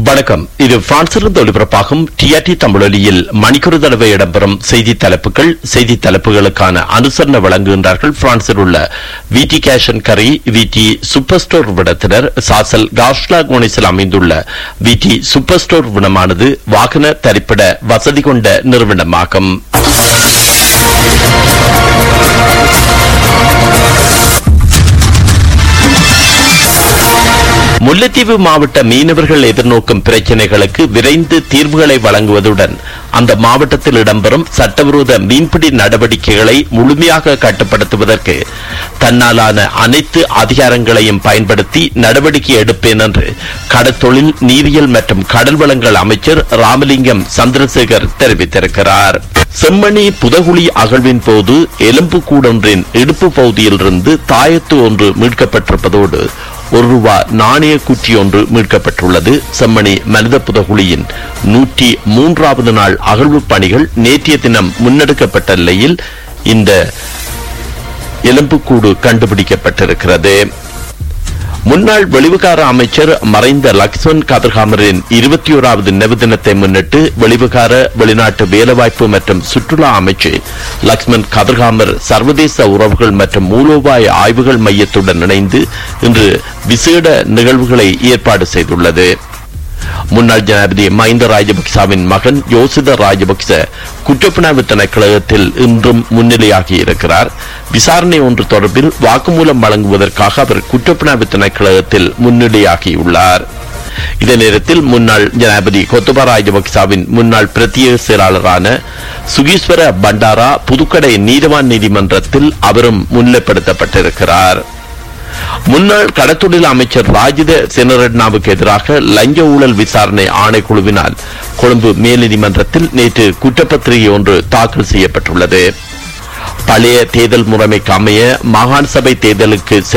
வணக்கம் இது பிரான்சிலிருந்து ஒலிபரப்பாகும் டிஆர்டி தமிழொலியில் மணிக்கொரு தடவை இடம்பெறும் செய்தி தலைப்புகள் செய்தி தலைப்புகளுக்கான அனுசரணை வழங்குகின்றார்கள் பிரான்சில் உள்ள விடி கேஷன் கரி விடி சூப்பர் ஸ்டோர் விடத்தினர் சாசல் காஷ்லா கோனிஸில் அமைந்துள்ள விடி சூப்பர் ஸ்டோர் விடமானது வாகன தரிப்பிட வசதி கொண்ட நிறுவனமாகும் முல்லைத்தீவு மாவட்ட மீனவர்கள் எதிர்நோக்கும் பிரச்சினைகளுக்கு விரைந்து தீர்வுகளை வழங்குவதுடன் அந்த மாவட்டத்தில் இடம்பெறும் சட்டவிரோத மீன்பிடி நடவடிக்கைகளை முழுமையாக கட்டுப்படுத்துவதற்கு தன்னாலான அனைத்து அதிகாரங்களையும் பயன்படுத்தி நடவடிக்கை எடுப்பேன் என்று கடற்தொழில் நீரியல் மற்றும் கடல் வளங்கள் அமைச்சர் ராமலிங்கம் சந்திரசேகர் தெரிவித்திருக்கிறார் செம்மணி புதகுழி அகழ்வின் போது எலும்பு கூடொன்றின் இடுப்பு பகுதியிலிருந்து தாயத்து ஒன்று மீட்கப்பட்டிருப்பதோடு ஒரு ரூபா நாணய குற்றி ஒன்று மீட்கப்பட்டுள்ளது செம்மணி மனித புதகுழியின் நூற்றி மூன்றாவது நாள் அகழ்வு பணிகள் நேற்றைய தினம் முன்னெடுக்கப்பட்ட நிலையில் இந்த எலும்புக்கூடு கண்டுபிடிக்கப்பட்டிருக்கிறது முன்னாள் வெளிவிகார அமைச்சர் மறைந்த லக்ஷ்மண் கதிர்காமரின் இருபத்தி ஓராவது நினைவு தினத்தை முன்னிட்டு வெளிவிகார வெளிநாட்டு வேலைவாய்ப்பு மற்றும் சுற்றுலா அமைச்சு லக்ஷ்மண் கதிர்காமர் சர்வதேச உறவுகள் மற்றும் மூலோபாய ஆய்வுகள் மையத்துடன் இணைந்து இன்று விசேட நிகழ்வுகளை ஏற்பாடு செய்துள்ளது முன்னாள் ஜனாதிபதி மஹிந்த ராஜபக்சவின் மகன் யோசித ராஜபக்ச குற்றப்புணர்வு திணைக்களத்தில் இன்றும் முன்னிலையாகி இருக்கிறார் விசாரணை ஒன்று தொடர்பில் வாக்குமூலம் வழங்குவதற்காக அவர் குற்றப்புணர்வு திணைக்களத்தில் முன்னிலையாகியுள்ளார் இதே நேரத்தில் முன்னாள் ஜனாதிபதி கொத்தபா ராஜபக்சவின் முன்னாள் பிரத்யேக செயலாளரான சுகீஸ்வர பண்டாரா புதுக்கடை நீதவான் நீதிமன்றத்தில் அவரும் முன்னிலைப்படுத்தப்பட்டிருக்கிறார் முன்னாள் கடத்தொழில் அமைச்சர் ராஜித செனரட்னாவுக்கு எதிராக லஞ்ச ஊழல் விசாரணை ஆணைக்குழுவினால் கொழும்பு மேல்நீதிமன்றத்தில் நேற்று குற்றப்பத்திரிகை ஒன்று தாக்கல் செய்யப்பட்டுள்ளது பழைய தேர்தல் முறைமைக்கு அமைய மாகாண சபை தேர்தலுக்கு